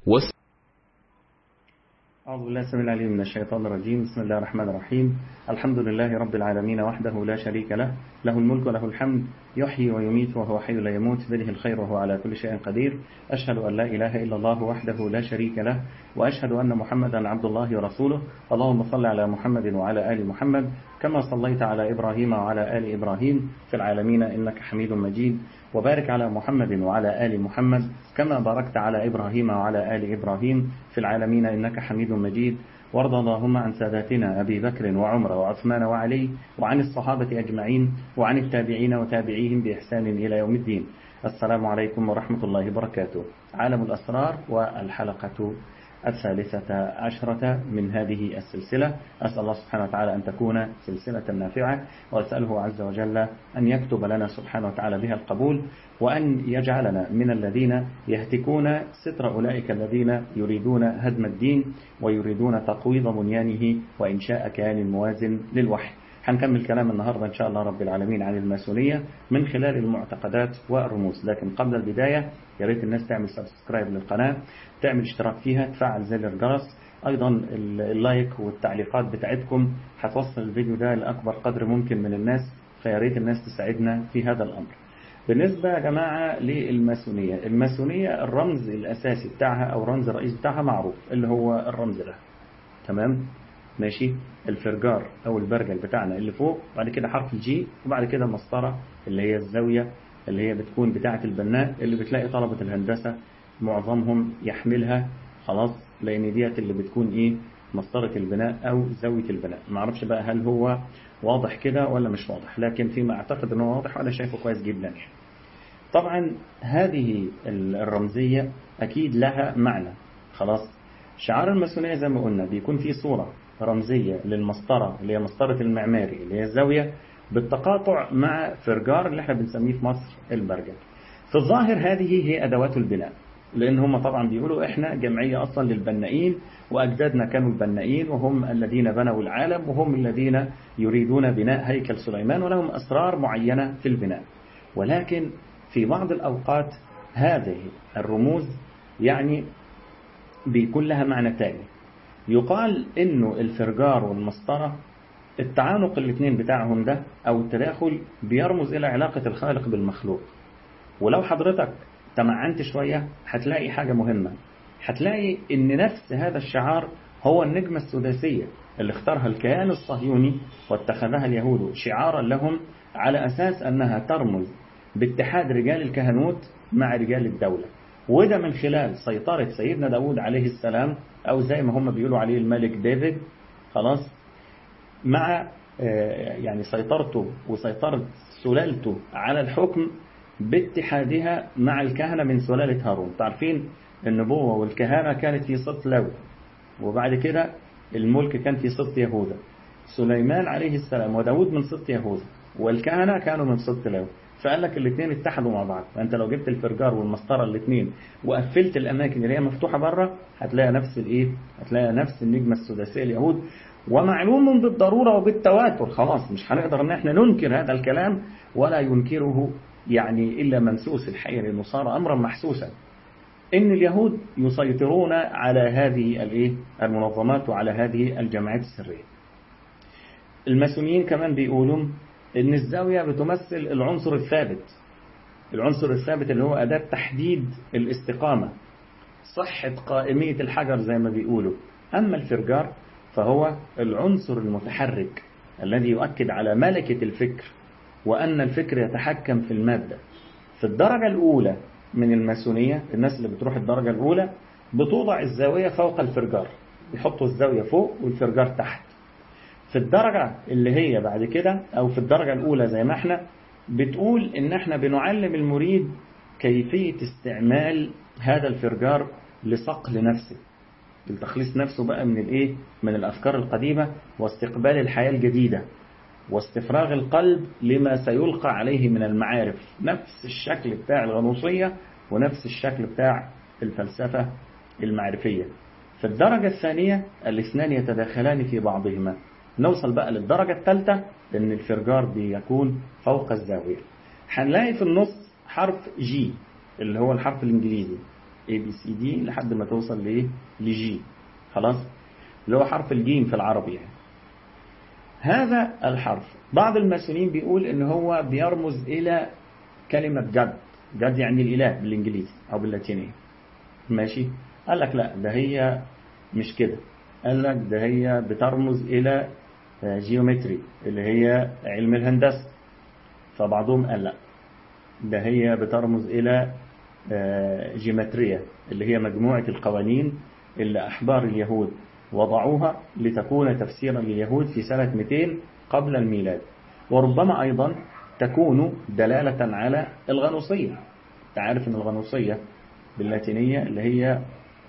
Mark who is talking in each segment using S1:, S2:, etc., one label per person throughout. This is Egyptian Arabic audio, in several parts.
S1: وس
S2: أعوذ بالله السميع العليم من الشيطان الرجيم بسم الله الرحمن الرحيم الحمد لله رب العالمين وحده لا شريك له له الملك وله الحمد يحيي ويميت وهو حي لا يموت بده الخير وهو على كل شيء قدير أشهد أن لا إله إلا الله وحده لا شريك له وأشهد أن محمدا عبد الله ورسوله اللهم صل على محمد وعلى آل محمد كما صليت على إبراهيم وعلى آل إبراهيم في العالمين إنك حميد مجيد وبارك على محمد وعلى آل محمد كما باركت على إبراهيم وعلى آل إبراهيم في العالمين إنك حميد مجيد وارض اللهم عن ساداتنا أبي بكر وعمر وعثمان وعلي وعن الصحابة أجمعين وعن التابعين وتابعيهم بإحسان إلى يوم الدين السلام عليكم ورحمة الله وبركاته عالم الأسرار والحلقة الثالثة عشرة من هذه السلسلة أسأل الله سبحانه وتعالى أن تكون سلسلة نافعة وأسأله عز وجل أن يكتب لنا سبحانه وتعالى بها القبول وأن يجعلنا من الذين يهتكون ستر أولئك الذين يريدون هدم الدين ويريدون تقويض بنيانه وإنشاء كيان موازن للوحي هنكمل كلام النهاردة إن شاء الله رب العالمين عن الماسونية من خلال المعتقدات والرموز لكن قبل البداية يا ريت الناس تعمل سبسكرايب للقناة تعمل اشتراك فيها تفعل زر الجرس أيضا اللايك والتعليقات بتاعتكم هتوصل الفيديو ده لأكبر قدر ممكن من الناس فيا ريت الناس تساعدنا في هذا الأمر بالنسبة يا جماعة للماسونية الماسونية الرمز الأساسي بتاعها أو الرمز الرئيسي بتاعها معروف اللي هو الرمز ده تمام ماشي الفرجار او البرجل بتاعنا اللي فوق بعد كده حرف الجي وبعد كده مسطرة اللي هي الزاوية اللي هي بتكون بتاعة البناء اللي بتلاقي طلبة الهندسة معظمهم يحملها خلاص لان ديت اللي بتكون ايه مسطرة البناء او زاوية البناء ما اعرفش بقى هل هو واضح كده ولا مش واضح لكن فيما اعتقد انه واضح وانا شايفه كويس جدا يعني طبعا هذه الرمزية اكيد لها معنى خلاص شعار الماسونية زي ما قلنا بيكون فيه صورة رمزية للمسطرة اللي هي مسطرة المعماري اللي هي الزاوية بالتقاطع مع فرجار اللي احنا بنسميه في مصر البرجل في الظاهر هذه هي أدوات البناء لأن هم طبعا بيقولوا احنا جمعية أصلا للبنائين وأجدادنا كانوا البنائين وهم الذين بنوا العالم وهم الذين يريدون بناء هيكل سليمان ولهم أسرار معينة في البناء ولكن في بعض الأوقات هذه الرموز يعني بيكون لها معنى تاني يقال انه الفرجار والمسطرة التعانق الاثنين بتاعهم ده او التداخل بيرمز الى علاقة الخالق بالمخلوق ولو حضرتك تمعنت شوية هتلاقي حاجة مهمة هتلاقي ان نفس هذا الشعار هو النجمة السداسية اللي اختارها الكيان الصهيوني واتخذها اليهود شعارا لهم على اساس انها ترمز باتحاد رجال الكهنوت مع رجال الدولة وده من خلال سيطرة سيدنا داود عليه السلام أو زي ما هم بيقولوا عليه الملك ديفيد خلاص مع يعني سيطرته وسيطرة سلالته على الحكم باتحادها مع الكهنة من سلالة هارون تعرفين النبوة والكهنة كانت في سبط لوي وبعد كده الملك كان في سبط يهوذا سليمان عليه السلام وداود من سبط يهوذا والكهنة كانوا من سبط لوي فقال لك الاثنين اتحدوا مع بعض فانت لو جبت الفرجار والمسطره الاثنين وقفلت الاماكن اللي هي مفتوحه بره هتلاقي نفس الايه هتلاقي نفس النجمه السداسيه اليهود ومعلوم بالضروره وبالتواتر خلاص مش هنقدر ان احنا ننكر هذا الكلام ولا ينكره يعني الا منسوس الحقيقه لانه صار امرا محسوسا ان اليهود يسيطرون على هذه الايه المنظمات وعلى هذه الجماعات السريه الماسونيين كمان بيقولوا ان الزاوية بتمثل العنصر الثابت العنصر الثابت اللي هو أداة تحديد الاستقامة صحة قائمية الحجر زي ما بيقولوا أما الفرجار فهو العنصر المتحرك الذي يؤكد على ملكة الفكر وأن الفكر يتحكم في المادة في الدرجة الأولى من الماسونية الناس اللي بتروح الدرجة الأولى بتوضع الزاوية فوق الفرجار يحطوا الزاوية فوق والفرجار تحت في الدرجة اللي هي بعد كده أو في الدرجة الأولى زي ما احنا بتقول إن احنا بنعلم المريد كيفية استعمال هذا الفرجار لصقل نفسه لتخليص نفسه بقى من الايه من الأفكار القديمة واستقبال الحياة الجديدة واستفراغ القلب لما سيلقى عليه من المعارف نفس الشكل بتاع الغنوصية ونفس الشكل بتاع الفلسفة المعرفية في الدرجة الثانية الاثنان يتداخلان في بعضهما نوصل بقى للدرجة الثالثة لأن الفرجار بيكون فوق الزاوية هنلاقي في النص حرف جي اللي هو الحرف الإنجليزي A B C D لحد ما توصل لإيه لجي خلاص اللي هو حرف الجيم في العربي يعني. هذا الحرف بعض الماسونين بيقول ان هو بيرمز الى كلمة جد جد يعني الاله بالانجليزي او باللاتينية ماشي قال لك لا ده هي مش كده قال لك ده هي بترمز الى جيومتري اللي هي علم الهندسة فبعضهم قال لا ده هي بترمز الى جيومتريا اللي هي مجموعة القوانين اللي أحبار اليهود وضعوها لتكون تفسيرا لليهود في سنة 200 قبل الميلاد وربما أيضا تكون دلالة على الغنوصية تعرف أن الغنوصية باللاتينية اللي هي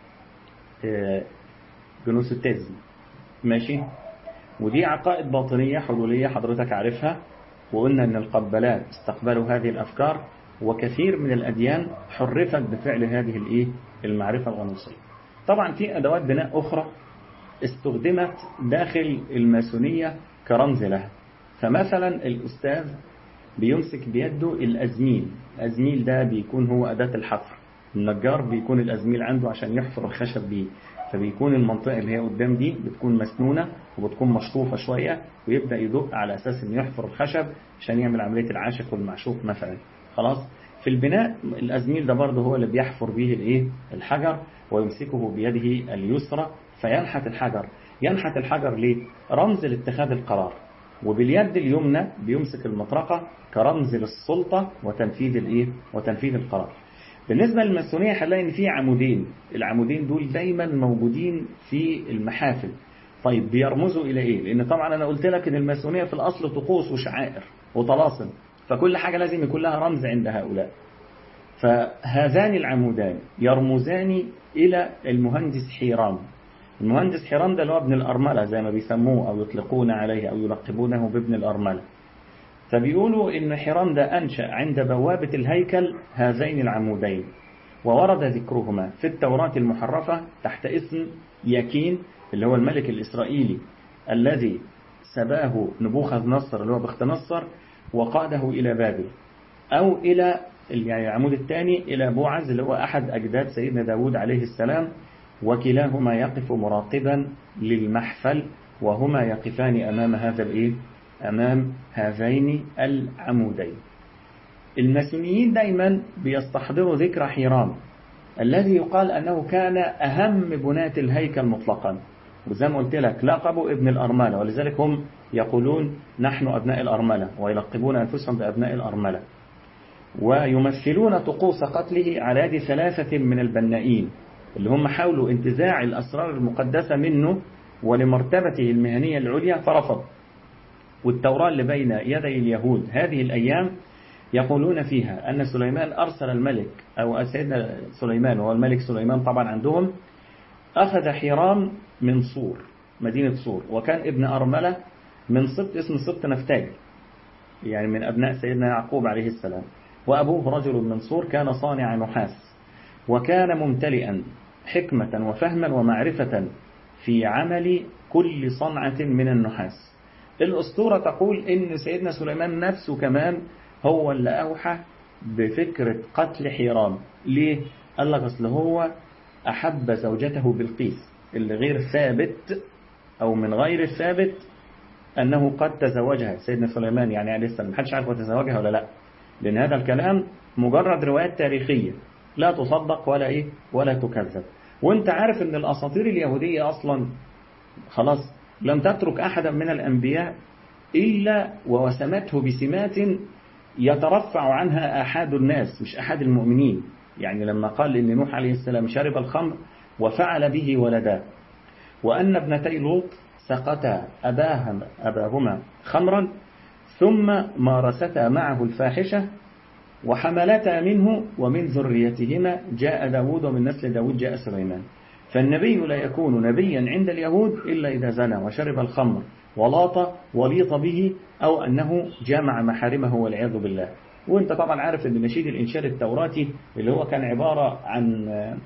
S2: جنوستيزم ماشي ودي عقائد باطنية حلولية حضرتك عارفها وقلنا أن القبلات استقبلوا هذه الأفكار وكثير من الأديان حرفت بفعل هذه الإيه المعرفة الغنوصية طبعا في أدوات بناء أخرى استخدمت داخل الماسونية كرمز لها فمثلا الأستاذ بيمسك بيده الأزميل الأزميل ده بيكون هو أداة الحفر النجار بيكون الأزميل عنده عشان يحفر الخشب بيه فبيكون المنطقة اللي هي قدام دي بتكون مسنونة وبتكون مشطوفة شوية ويبدأ يدق على أساس إنه يحفر الخشب عشان يعمل عملية العاشق والمعشوق مثلا خلاص في البناء الأزميل ده برضه هو اللي بيحفر به الإيه الحجر ويمسكه بيده اليسرى فينحت الحجر ينحت الحجر ليه رمز لاتخاذ القرار وباليد اليمنى بيمسك المطرقة كرمز للسلطة وتنفيذ الايه وتنفيذ القرار بالنسبة للماسونية هنلاقي ان في عمودين العمودين دول دايما موجودين في المحافل طيب بيرمزوا الى ايه لان طبعا انا قلت لك ان الماسونية في الاصل طقوس وشعائر وطلاسم فكل حاجة لازم يكون لها رمز عند هؤلاء فهذان العمودان يرمزان الى المهندس حيرام المهندس حيرام ده اللي هو ابن الأرملة زي ما بيسموه أو يطلقون عليه أو يلقبونه بابن الأرملة فبيقولوا إن حيرام ده أنشأ عند بوابة الهيكل هذين العمودين وورد ذكرهما في التوراة المحرفة تحت اسم يكين اللي هو الملك الإسرائيلي الذي سباه نبوخذ نصر اللي هو بخت نصر وقاده إلى بابل أو إلى يعني العمود الثاني إلى بوعز اللي هو أحد أجداد سيدنا داود عليه السلام وكلاهما يقف مراقبا للمحفل وهما يقفان أمام هذا الإيه؟ أمام هذين العمودين الماسونيين دايما بيستحضروا ذكر حيرام الذي يقال أنه كان أهم بناة الهيكل مطلقا وزي ما قلت لك لقبوا ابن الأرملة ولذلك هم يقولون نحن أبناء الأرملة ويلقبون أنفسهم بأبناء الأرملة ويمثلون طقوس قتله على يد ثلاثة من البنائين اللي هم حاولوا انتزاع الأسرار المقدسة منه ولمرتبته المهنية العليا فرفض والتوراة اللي بين يدي اليهود هذه الأيام يقولون فيها أن سليمان أرسل الملك أو سيدنا سليمان وهو الملك سليمان طبعا عندهم أخذ حرام من صور مدينة صور وكان ابن أرملة من سبط اسم سبط نفتالي يعني من أبناء سيدنا يعقوب عليه السلام وأبوه رجل من صور كان صانع نحاس وكان ممتلئا حكمة وفهما ومعرفة في عمل كل صنعة من النحاس الأسطورة تقول إن سيدنا سليمان نفسه كمان هو اللي أوحى بفكرة قتل حيرام ليه؟ قال لك أصل هو أحب زوجته بالقيس اللي غير ثابت أو من غير الثابت أنه قد تزوجها سيدنا سليمان يعني عليه السلام محدش عارف هو تزوجها ولا لا لأن هذا الكلام مجرد روايات تاريخية لا تصدق ولا إيه ولا تكذب وانت عارف ان الأساطير اليهودية أصلا خلاص لم تترك أحدا من الأنبياء إلا ووسمته بسمات يترفع عنها أحد الناس مش أحد المؤمنين يعني لما قال إن نوح عليه السلام شرب الخمر وفعل به ولدا وأن ابنتي لوط سقتا أباهما, أباهما خمرا ثم مارستا معه الفاحشة وحملتا منه ومن ذريتهما جاء داود ومن نسل داود جاء سليمان فالنبي لا يكون نبيا عند اليهود إلا إذا زنى وشرب الخمر ولاط وليط به أو أنه جامع محارمه والعياذ بالله وانت طبعا عارف ان نشيد الإنشاد التوراتي اللي هو كان عبارة عن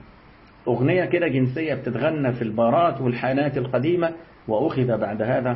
S2: أغنية كده جنسية بتتغنى في البارات والحانات القديمة وأخذ بعد هذا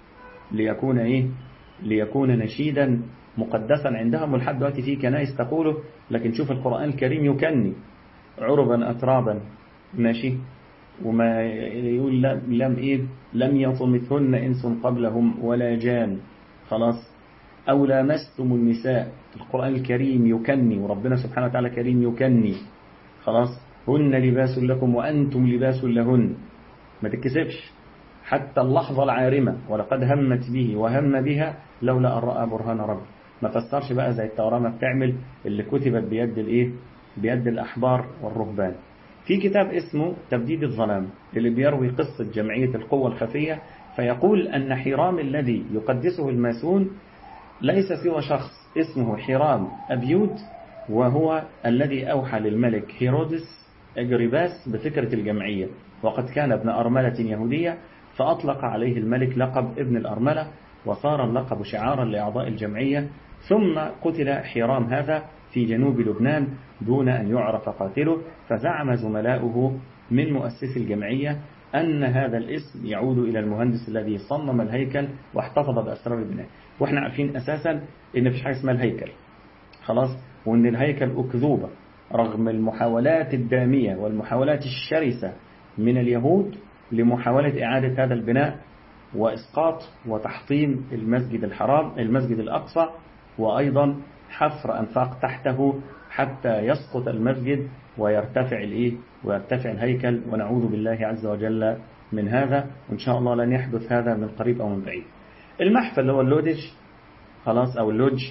S2: ليكون إيه ليكون نشيدا مقدسا عندهم ولحد دلوقتي في كنائس تقوله لكن شوف القرآن الكريم يكني عربا أترابا ماشي وما يقول لم إيه لم يطمثن إنس قبلهم ولا جان خلاص أو لامستم النساء القرآن الكريم يكني وربنا سبحانه وتعالى كريم يكني خلاص هن لباس لكم وأنتم لباس لهن ما تكسبش حتى اللحظة العارمة ولقد همت به وهم بها لولا أن رأى برهان ربي ما فسرش بقى زي التوراة ما بتعمل اللي كتبت بيد الايه بيد الأحبار والرهبان في كتاب اسمه تبديد الظلام اللي بيروي قصة جمعية القوة الخفية فيقول أن حرام الذي يقدسه الماسون ليس سوى شخص اسمه حرام أبيود وهو الذي أوحى للملك هيرودس أجرباس بفكرة الجمعية وقد كان ابن أرملة يهودية فأطلق عليه الملك لقب ابن الأرملة وصار اللقب شعارا لأعضاء الجمعية ثم قتل حرام هذا في جنوب لبنان دون أن يعرف قاتله فزعم زملاؤه من مؤسس الجمعية أن هذا الاسم يعود إلى المهندس الذي صمم الهيكل واحتفظ بأسرار البناء وإحنا عارفين أساسا إن فيش حاجة اسمها الهيكل خلاص وإن الهيكل أكذوبة رغم المحاولات الدامية والمحاولات الشرسة من اليهود لمحاولة إعادة هذا البناء وإسقاط وتحطيم المسجد الحرام المسجد الأقصى وأيضا حفر أنفاق تحته حتى يسقط المسجد ويرتفع الإيه ويرتفع الهيكل ونعوذ بالله عز وجل من هذا وإن شاء الله لن يحدث هذا من قريب أو من بعيد المحفل اللي هو اللودج خلاص أو اللوج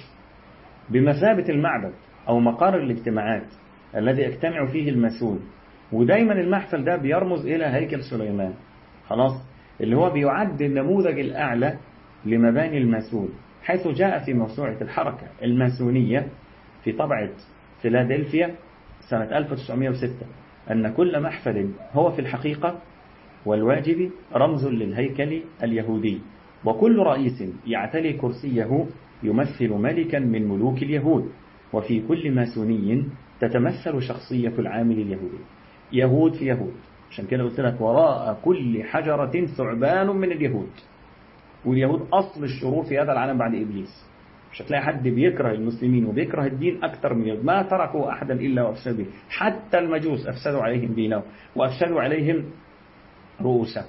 S2: بمثابة المعبد أو مقر الاجتماعات الذي يجتمع فيه المسؤول ودايما المحفل ده بيرمز إلى هيكل سليمان خلاص اللي هو بيعد النموذج الأعلى لمباني الماسون حيث جاء في موسوعة الحركة الماسونية في طبعة فيلادلفيا سنة 1906 أن كل محفل هو في الحقيقة والواجب رمز للهيكل اليهودي وكل رئيس يعتلي كرسيه يمثل ملكا من ملوك اليهود وفي كل ماسوني تتمثل شخصية العامل اليهودي يهود في يهود عشان كده قلت لك وراء كل حجرة ثعبان من اليهود واليهود أصل الشرور في هذا العالم بعد إبليس مش هتلاقي حد بيكره المسلمين وبيكره الدين أكثر من اليهود ما تركوا أحدا إلا وأفسدوا حتى المجوس أفسدوا عليهم دينهم وأفسدوا عليهم رؤوسهم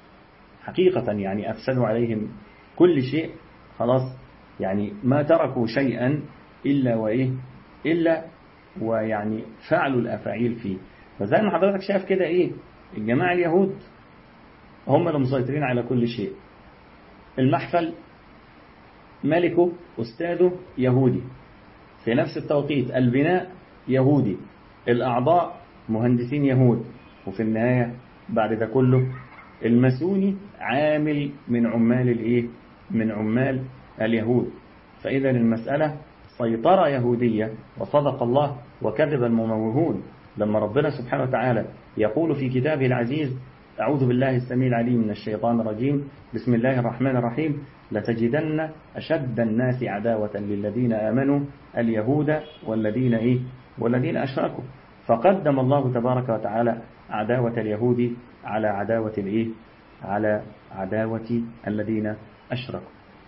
S2: حقيقة يعني أفسدوا عليهم كل شيء خلاص يعني ما تركوا شيئا إلا وإيه إلا ويعني فعلوا الأفاعيل فيه فزي ما حضرتك شايف كده إيه الجماعة اليهود هم اللي مسيطرين على كل شيء المحفل ملكه أستاذه يهودي في نفس التوقيت البناء يهودي الأعضاء مهندسين يهود وفي النهاية بعد ده كله المسوني عامل من عمال الايه من عمال اليهود فإذا المسألة سيطرة يهودية وصدق الله وكذب المموهون لما ربنا سبحانه وتعالى يقول في كتابه العزيز أعوذ بالله السميع العليم من الشيطان الرجيم بسم الله الرحمن الرحيم لتجدن أشد الناس عداوة للذين آمنوا اليهود والذين إيه والذين أشركوا فقدم الله تبارك وتعالى عداوة اليهود على عداوة الإيه على عداوة الذين أشركوا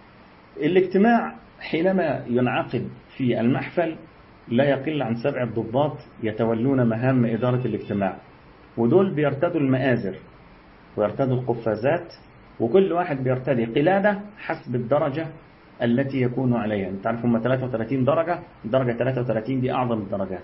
S2: الاجتماع حينما ينعقد في المحفل لا يقل عن سبع ضباط يتولون مهام إدارة الاجتماع ودول بيرتدوا المآزر ويرتدوا القفازات وكل واحد بيرتدي قلادة حسب الدرجة التي يكون عليها انت عارف هم 33 درجة درجة 33 دي أعظم الدرجات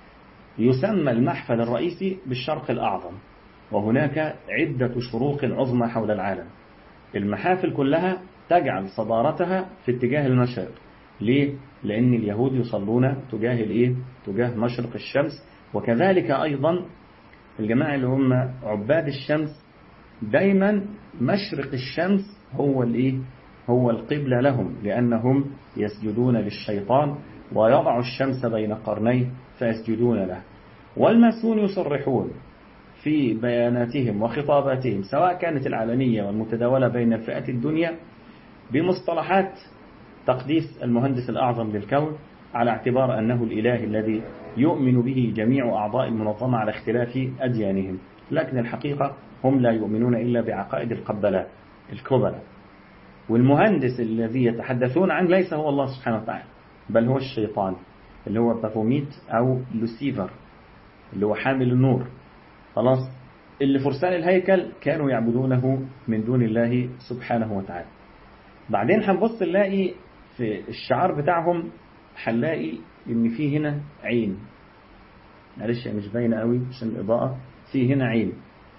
S2: يسمى المحفل الرئيسي بالشرق الأعظم وهناك عدة شروق عظمى حول العالم المحافل كلها تجعل صدارتها في اتجاه المشرق ليه؟ لأن اليهود يصلون تجاه الإيه؟ تجاه مشرق الشمس وكذلك أيضا الجماعة اللي هم عباد الشمس دايما مشرق الشمس هو الإيه؟ هو القبلة لهم لأنهم يسجدون للشيطان ويضع الشمس بين قرنيه فيسجدون له والماسون يصرحون في بياناتهم وخطاباتهم سواء كانت العلنية والمتداولة بين الفئات الدنيا بمصطلحات تقديس المهندس الأعظم للكون على اعتبار أنه الإله الذي يؤمن به جميع أعضاء المنظمة على اختلاف أديانهم لكن الحقيقة هم لا يؤمنون إلا بعقائد القبلات الكبلة والمهندس الذي يتحدثون عنه ليس هو الله سبحانه وتعالى بل هو الشيطان اللي هو بافوميت أو لوسيفر اللي هو حامل النور خلاص اللي فرسان الهيكل كانوا يعبدونه من دون الله سبحانه وتعالى بعدين هنبص نلاقي في الشعار بتاعهم هنلاقي ان في هنا عين معلش مش باينه قوي عشان الاضاءه في هنا عين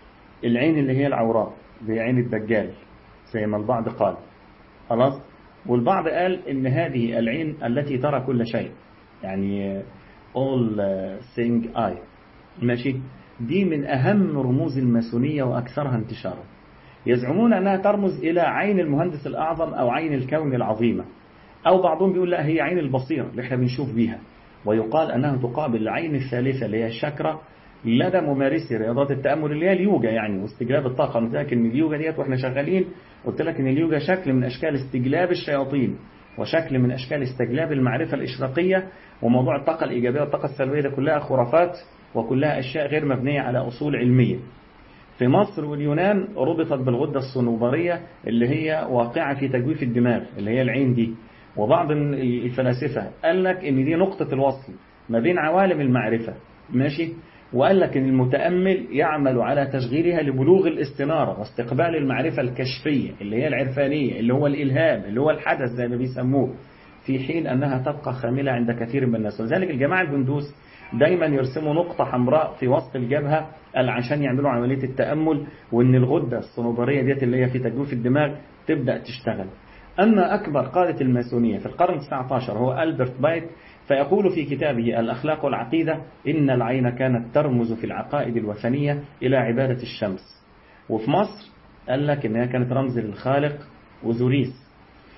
S2: العين اللي هي العوراء زي عين الدجال زي ما البعض قال خلاص والبعض قال ان هذه العين التي ترى كل شيء يعني all seeing eye ماشي دي من أهم رموز الماسونية وأكثرها انتشارا يزعمون أنها ترمز إلى عين المهندس الأعظم أو عين الكون العظيمة أو بعضهم بيقول لا هي عين البصيرة اللي احنا بنشوف بيها ويقال أنها تقابل العين الثالثة اللي هي الشاكرا لدى ممارسي رياضات التأمل اللي هي اليوجا يعني واستجلاب الطاقة قلت لك إن اليوجا ديت وإحنا شغالين قلت لك إن اليوجا شكل من أشكال استجلاب الشياطين وشكل من أشكال استجلاب المعرفة الإشراقية وموضوع الطاقة الإيجابية والطاقة السلبية ده كلها خرافات وكلها أشياء غير مبنية على أصول علمية في مصر واليونان ربطت بالغدة الصنوبرية اللي هي واقعة في تجويف الدماغ اللي هي العين دي وبعض الفلاسفة قال لك إن دي نقطة الوصل ما بين عوالم المعرفة ماشي وقال لك إن المتأمل يعمل على تشغيلها لبلوغ الاستنارة واستقبال المعرفة الكشفية اللي هي العرفانية اللي هو الإلهام اللي هو الحدث زي ما بيسموه في حين أنها تبقى خاملة عند كثير من الناس ولذلك الجماعة البندوس دايما يرسموا نقطة حمراء في وسط الجبهة عشان يعملوا عملية التأمل وإن الغدة الصنوبرية ديت اللي هي في تجويف الدماغ تبدأ تشتغل أما أكبر قادة الماسونية في القرن 19 هو ألبرت بايت فيقول في كتابه الأخلاق والعقيدة إن العين كانت ترمز في العقائد الوثنية إلى عبادة الشمس وفي مصر قال لك إنها كانت رمز للخالق وزوريس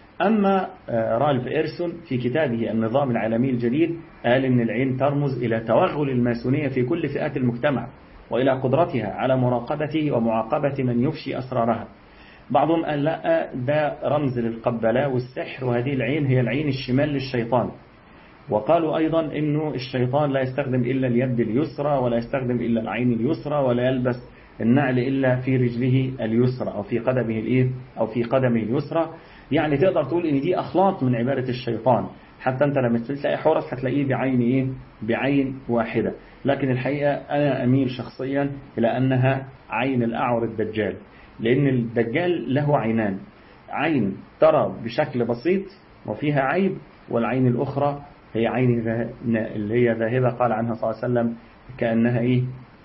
S2: أما رالف إيرسون في كتابه النظام العالمي الجديد قال إن العين ترمز إلى توغل الماسونية في كل فئات المجتمع وإلى قدرتها على مراقبة ومعاقبة من يفشي أسرارها بعضهم قال لا ده رمز للقبلاء والسحر وهذه العين هي العين الشمال للشيطان وقالوا أيضا أنه الشيطان لا يستخدم إلا اليد اليسرى ولا يستخدم إلا العين اليسرى ولا يلبس النعل إلا في رجله اليسرى أو في قدمه الإيه أو في قدمه اليسرى يعني تقدر تقول ان دي اخلاق من عبادة الشيطان حتى انت لما تلاقي حرس هتلاقيه بعين ايه بعين واحدة لكن الحقيقة انا اميل شخصيا الى انها عين الاعور الدجال لان الدجال له عينان عين ترى بشكل بسيط وفيها عيب والعين الاخرى هي عين اللي هي ذاهبة قال عنها صلى الله عليه وسلم كأنها ايه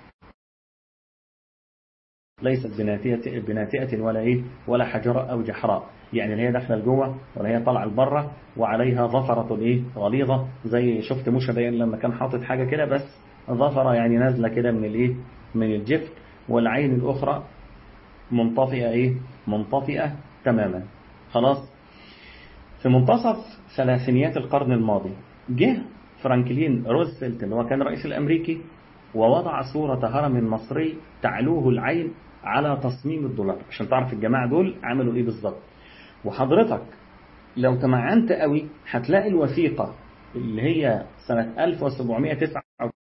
S2: ليست بناتئة, بناتئة ولا ايه ولا حجراء او جحراء يعني اللي هي داخله لجوه ولا هي طالعه لبره وعليها ظفرة ايه غليظة زي شفت موسى باين لما كان حاطط حاجة كده بس ظفرة يعني نازلة كده من الايه من الجفن والعين الاخرى منطفئة ايه منطفئة تماما خلاص في منتصف ثلاثينيات القرن الماضي جه فرانكلين روزفلت اللي هو كان رئيس الامريكي ووضع صورة هرم مصري تعلوه العين على تصميم الدولار عشان تعرف الجماعة دول عملوا ايه بالظبط وحضرتك لو تمعنت قوي هتلاقي الوثيقة اللي هي سنة 1709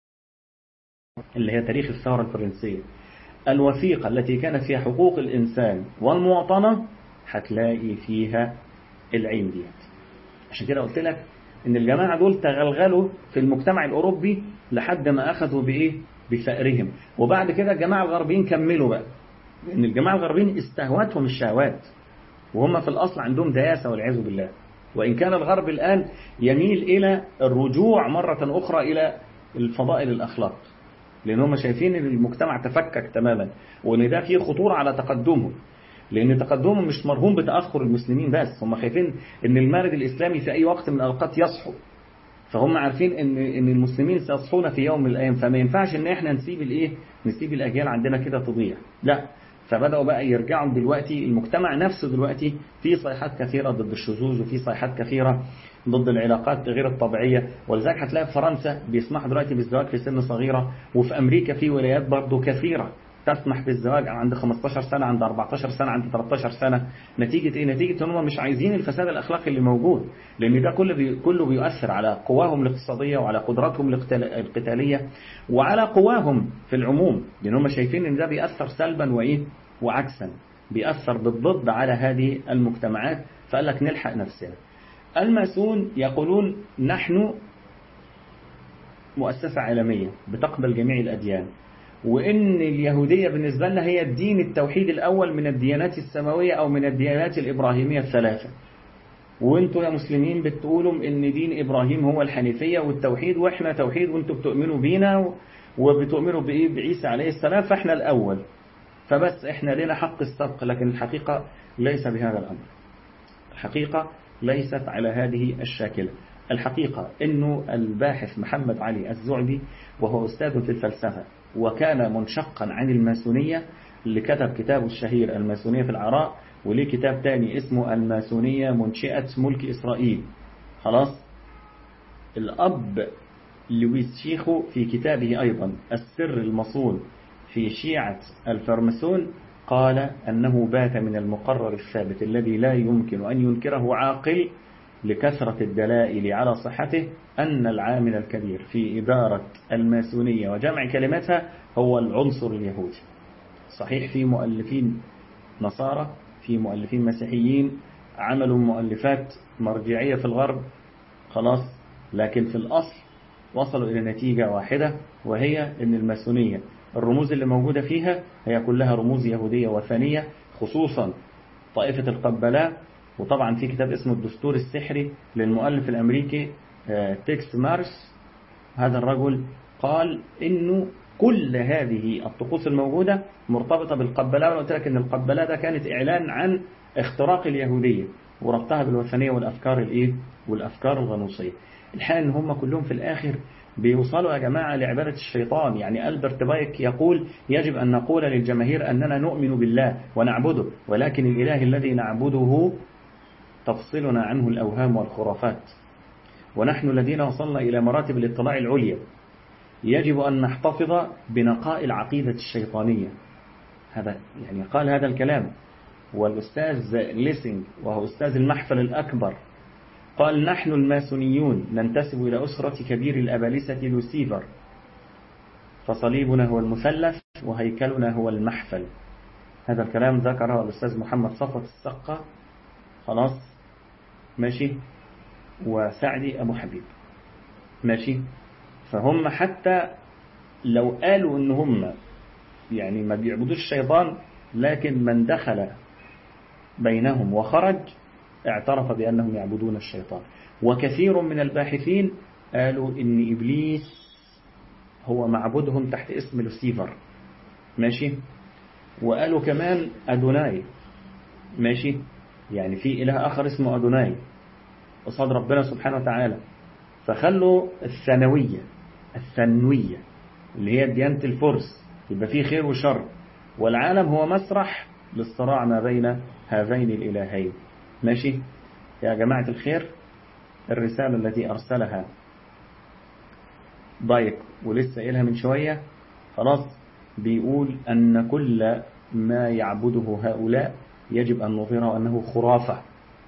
S2: اللي هي تاريخ الثورة الفرنسية الوثيقة التي كانت فيها حقوق الإنسان والمواطنة هتلاقي فيها العين ديت عشان كده قلت لك ان الجماعة دول تغلغلوا في المجتمع الأوروبي لحد ما أخذوا بإيه بثأرهم وبعد كده الجماعة الغربيين كملوا بقى لأن الجماعة الغربيين استهوتهم الشهوات وهم في الأصل عندهم دياسة والعياذ بالله وإن كان الغرب الآن يميل إلى الرجوع مرة أخرى إلى الفضائل الأخلاق لأن هم شايفين أن المجتمع تفكك تماما وأن ده فيه خطورة على تقدمهم لأن تقدمهم مش مرهون بتأخر المسلمين بس هم خايفين أن المارد الإسلامي في أي وقت من الأوقات يصحو فهم عارفين ان ان المسلمين سيصحون في يوم من الايام فما ينفعش ان احنا نسيب الايه نسيب الاجيال عندنا كده تضيع لا فبداوا بقى يرجعوا دلوقتي المجتمع نفسه دلوقتي في صيحات كثيره ضد الشذوذ وفي صيحات كثيره ضد العلاقات غير الطبيعيه ولذلك هتلاقي في فرنسا بيسمحوا دلوقتي بالزواج في سن صغيره وفي امريكا في ولايات برضه كثيره تسمح بالزواج عند 15 سنة عند 14 سنة عند 13 سنة نتيجة ايه نتيجة ان هم مش عايزين الفساد الاخلاقي اللي موجود لان ده كله بي كله بيؤثر على قواهم الاقتصادية وعلى قدراتهم القتالية وعلى قواهم في العموم لان هم شايفين ان ده بيأثر سلبا وايه وعكسا بيأثر بالضد على هذه المجتمعات فقال لك نلحق نفسنا الماسون يقولون نحن مؤسسة عالمية بتقبل جميع الأديان وإن اليهودية بالنسبة لنا هي الدين التوحيد الأول من الديانات السماوية أو من الديانات الإبراهيمية الثلاثة وانتوا يا مسلمين بتقولوا ان دين ابراهيم هو الحنيفيه والتوحيد واحنا توحيد وانتوا بتؤمنوا بينا وبتؤمنوا بايه بعيسى عليه السلام فاحنا الاول فبس احنا لنا حق السبق لكن الحقيقه ليس بهذا الامر الحقيقه ليست على هذه الشاكله الحقيقة أنه الباحث محمد علي الزعبي وهو أستاذ في الفلسفة وكان منشقا عن الماسونية اللي كتب كتابه الشهير الماسونية في العراء وليه كتاب تاني اسمه الماسونية منشئة ملك إسرائيل خلاص الأب لويس شيخو في كتابه أيضا السر المصون في شيعة الفرمسون قال أنه بات من المقرر الثابت الذي لا يمكن أن ينكره عاقل لكثرة الدلائل على صحته أن العامل الكبير في إدارة الماسونية وجمع كلمتها هو العنصر اليهودي صحيح في مؤلفين نصارى في مؤلفين مسيحيين عملوا مؤلفات مرجعية في الغرب خلاص لكن في الأصل وصلوا إلى نتيجة واحدة وهي أن الماسونية الرموز اللي موجودة فيها هي كلها رموز يهودية وثنية خصوصا طائفة القبلاء وطبعا في كتاب اسمه الدستور السحري للمؤلف الأمريكي تيكس مارس هذا الرجل قال إنه كل هذه الطقوس الموجودة مرتبطة بالقبلاء وأنا قلت لك إن القبلاء ده كانت إعلان عن اختراق اليهودية وربطها بالوثنية والأفكار الإيه والأفكار الغنوصية الحقيقة إن هم كلهم في الآخر بيوصلوا يا جماعة لعبادة الشيطان يعني ألبرت بايك يقول يجب أن نقول للجماهير أننا نؤمن بالله ونعبده ولكن الإله الذي نعبده تفصلنا عنه الأوهام والخرافات ونحن الذين وصلنا إلى مراتب الاطلاع العليا يجب أن نحتفظ بنقاء العقيدة الشيطانية هذا يعني قال هذا الكلام والأستاذ ليسنج وهو أستاذ المحفل الأكبر قال نحن الماسونيون ننتسب إلى أسرة كبير الأبالسة لوسيفر فصليبنا هو المثلث وهيكلنا هو المحفل هذا الكلام ذكره الأستاذ محمد صفوت السقة خلاص ماشي وسعدي أبو حبيب ماشي فهم حتى لو قالوا ان هم يعني ما بيعبدوش الشيطان لكن من دخل بينهم وخرج اعترف بأنهم يعبدون الشيطان وكثير من الباحثين قالوا ان إبليس هو معبودهم تحت اسم لوسيفر ماشي وقالوا كمان أدوناي ماشي يعني في إله آخر اسمه أدوناي قصاد ربنا سبحانه وتعالى فخلوا الثانوية الثانوية اللي هي ديانة الفرس يبقى فيه خير وشر والعالم هو مسرح للصراع ما بين هذين الإلهين ماشي يا جماعة الخير الرسالة التي أرسلها ضايق ولسه قايلها من شوية خلاص بيقول أن كل ما يعبده هؤلاء يجب أن نظهره أنه خرافة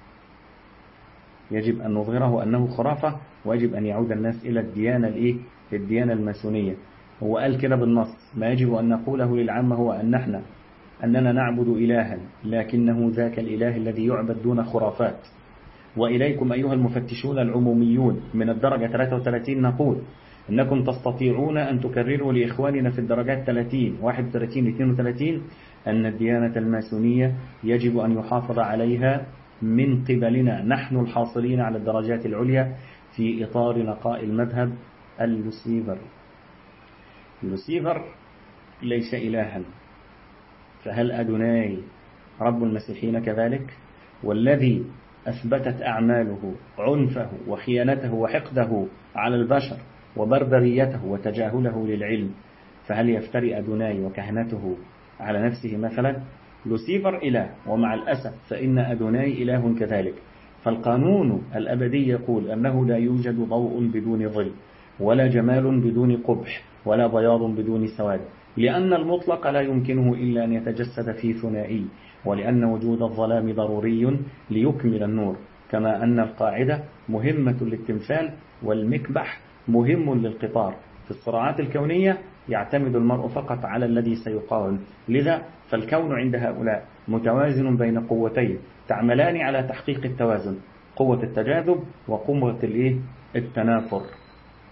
S2: يجب أن نظهره أنه خرافة ويجب أن يعود الناس إلى الديانة الإيه؟ الديانة الماسونية هو قال كده بالنص ما يجب أن نقوله للعامة هو أن نحن أننا نعبد إلها لكنه ذاك الإله الذي يعبد دون خرافات وإليكم أيها المفتشون العموميون من الدرجة 33 نقول إنكم تستطيعون أن تكرروا لإخواننا في الدرجات 30 31 32 أن الديانة الماسونية يجب أن يحافظ عليها من قبلنا نحن الحاصلين على الدرجات العليا في إطار نقاء المذهب اللوسيفر لوسيفر ليس إلها فهل أدوناي رب المسيحيين كذلك والذي أثبتت أعماله عنفه وخيانته وحقده على البشر وبربريته وتجاهله للعلم فهل يفتري أدوناي وكهنته على نفسه مثلا لوسيفر إله ومع الأسف فإن أدوناي إله كذلك فالقانون الأبدي يقول أنه لا يوجد ضوء بدون ظل ولا جمال بدون قبح ولا بياض بدون سواد لأن المطلق لا يمكنه إلا أن يتجسد في ثنائي ولأن وجود الظلام ضروري ليكمل النور كما أن القاعدة مهمة للتمثال والمكبح مهم للقطار في الصراعات الكونية يعتمد المرء فقط على الذي سيقاوم لذا فالكون عند هؤلاء متوازن بين قوتين تعملان على تحقيق التوازن قوة التجاذب وقوة الايه التنافر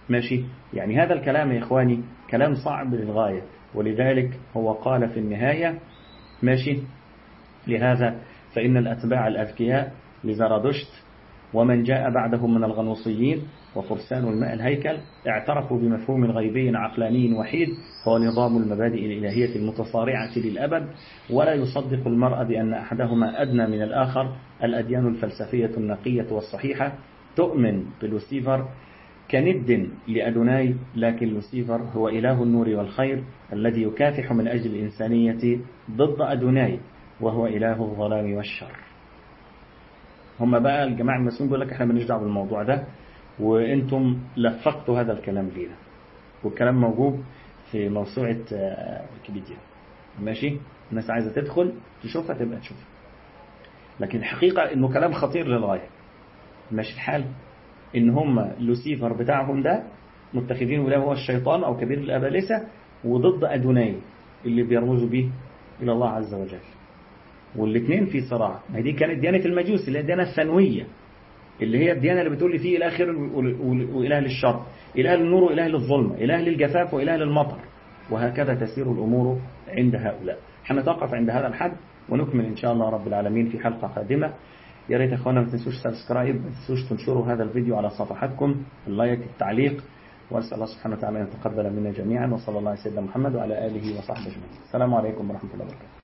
S2: ماشي يعني هذا الكلام يا إخواني كلام صعب للغاية ولذلك هو قال في النهاية ماشي لهذا فإن الأتباع الأذكياء لزرادشت ومن جاء بعدهم من الغنوصيين وفرسان الماء الهيكل اعترفوا بمفهوم غيبي عقلاني وحيد هو نظام المبادئ الإلهية المتصارعة للأبد ولا يصدق المرء بأن أحدهما أدنى من الآخر الأديان الفلسفية النقية والصحيحة تؤمن بلوسيفر كند لأدوناي لكن لوسيفر هو إله النور والخير الذي يكافح من أجل الإنسانية ضد أدوناي وهو إله الظلام والشر هم بقى الجماعة المسلمين بيقول لك احنا مالناش دعوه بالموضوع ده وانتم لفقتوا هذا الكلام لينا والكلام موجود في موسوعة ويكيبيديا ماشي الناس عايزة تدخل تشوفها تبقى تشوفها لكن الحقيقة انه كلام خطير للغاية ماشي الحال ان هم لوسيفر بتاعهم ده متخذين ولا هو الشيطان او كبير الابالسة وضد ادوناي اللي بيرمزوا به الى الله عز وجل والاثنين في صراع ما دي كانت ديانة المجوس اللي هي الديانة الثانوية اللي هي الديانة اللي بتقول لي فيه إله خير وإله للشر إله للنور وإله للظلمة إله للجفاف وإله للمطر وهكذا تسير الأمور عند هؤلاء حنتوقف عند هذا الحد ونكمل إن شاء الله رب العالمين في حلقة قادمة يا ريت اخوانا ما تنسوش سبسكرايب ما تنسوش تنشروا هذا الفيديو على صفحاتكم اللايك التعليق واسال الله سبحانه وتعالى ان يتقبل منا جميعا وصلى الله على سيدنا محمد وعلى اله وصحبه اجمعين السلام عليكم ورحمه الله وبركاته